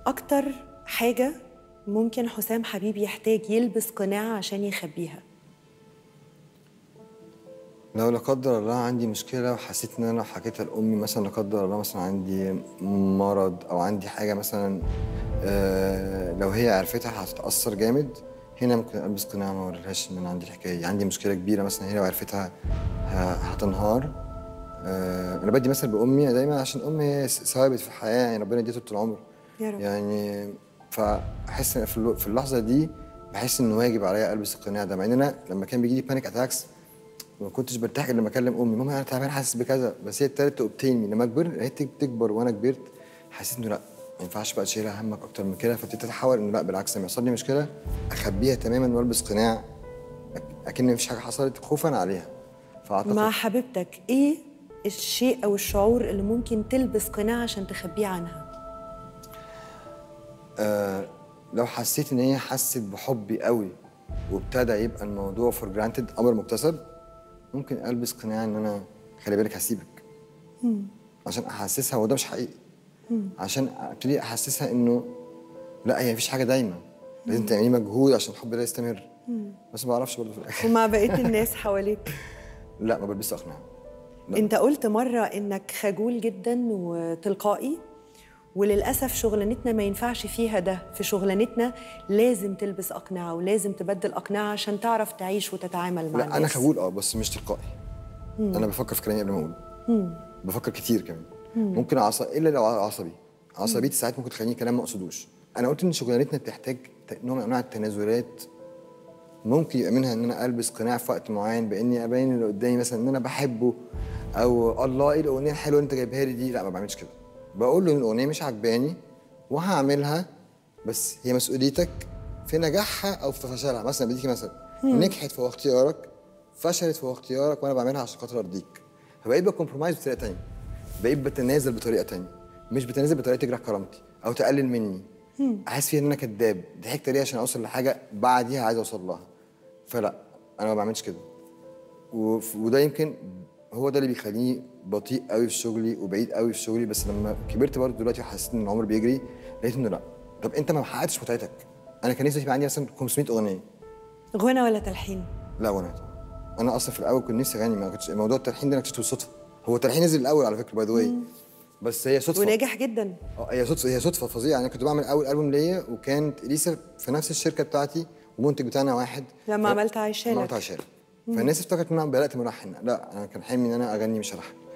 اكتر حاجه ممكن حسام حبيب يحتاج يلبس قناع عشان يخبيها لو لا قدر الله عندي مشكله وحسيت ان انا لو حكيتها لامي مثلا لا قدر الله مثلا عندي مرض او عندي حاجه مثلا آه لو هي عرفتها هتتاثر جامد هنا ممكن البس قناع ما اوريلهاش ان انا عندي الحكايه دي عندي مشكله كبيره مثلا هي لو عرفتها ه- هتنهار آه انا بدي مثل بامي دايما عشان امي هي س- ثوابت في الحياه يعني ربنا يديها طول العمر يا رب. يعني فاحس إن في الو- في اللحظه دي بحس انه واجب عليا البس القناع ده مع ان انا لما كان بيجي لي بانيك اتاكس ما كنتش برتاح غير لما اكلم امي ماما انا تعبان حاسس بكذا بس هي ابتدت تبتيني لما كبرت لقيت تكبر وانا كبرت حسيت انه لا ما ينفعش بقى تشيلها همك اكتر من كده فابتديت اتحول انه لا بالعكس لما يحصل لي مشكله اخبيها تماما والبس قناع أك- اكن مفيش حاجه حصلت خوفا عليها فاعتقد مع حبيبتك ايه الشيء او الشعور اللي ممكن تلبس قناع عشان تخبيه عنها آه لو حسيت ان هي حست بحبي قوي وابتدى يبقى الموضوع فور جرانتد امر مكتسب ممكن البس قناع ان انا خلي بالك هسيبك عشان احسسها وده مش حقيقي عشان ابتدي احسسها انه لا هي مفيش حاجه دايما لازم تعملي مجهود عشان الحب ده يستمر بس ما بعرفش برضه في الاخر ومع بقيه الناس حواليك لا ما بلبسش اقنعه لا. انت قلت مره انك خجول جدا وتلقائي وللاسف شغلانتنا ما ينفعش فيها ده في شغلانتنا لازم تلبس اقنعه ولازم تبدل اقنعه عشان تعرف تعيش وتتعامل مع لا الناس انا خجول اه بس مش تلقائي انا بفكر في كلامي قبل ما اقوله بفكر كتير كمان ممكن عص... الا لو عصبي عصبيتي ساعات ممكن تخليني كلام ما اقصدوش انا قلت ان شغلانتنا بتحتاج ت- نوع من انواع التنازلات ممكن يبقى منها ان انا البس قناع في وقت معين باني ابين اللي قدامي مثلا ان انا بحبه او الله ايه الاغنيه الحلوه اللي انت جايبها لي دي لا ما بعملش كده بقول له ان الاغنيه مش عجباني وهعملها بس هي مسؤوليتك في نجاحها او في فشلها مثلا بديكي مثلا نجحت فهو اختيارك فشلت فهو اختيارك وانا بعملها عشان خاطر ارضيك فبقيت بكمبرومايز بطريقه تانية بقيت بتنازل بطريقه تانية مش بتنازل بطريقه تجرح كرامتي او تقلل مني احس فيها ان انا كذاب ضحكت ليه عشان اوصل لحاجه بعديها عايز اوصل لها فلا انا ما بعملش كده وف- وده يمكن هو ده اللي بيخليني بطيء قوي في شغلي وبعيد قوي في شغلي بس لما كبرت برضه دلوقتي وحسيت ان العمر بيجري لقيت انه لا طب انت ما حققتش متعتك انا كان نفسي يبقى عندي مثلا 500 اغنيه غنى ولا تلحين لا وانا طبعا انا اصلا في الاول كنت نفسي اغني ما كنتش موضوع التلحين ده انا اكتشفته بالصدفه هو التلحين نزل الاول على فكره باي ذا واي بس هي صدفه وناجح جدا اه هي صدفه هي صدفه فظيعه انا كنت بعمل اول البوم ليا وكانت اليسا في نفس الشركه بتاعتي والمنتج بتاعنا واحد لما ف- عملت عايشالك. لما عملت عايشالك فالناس افتكرت ان انا بدات ملحن لا انا كان حلمي ان انا اغني مش الحن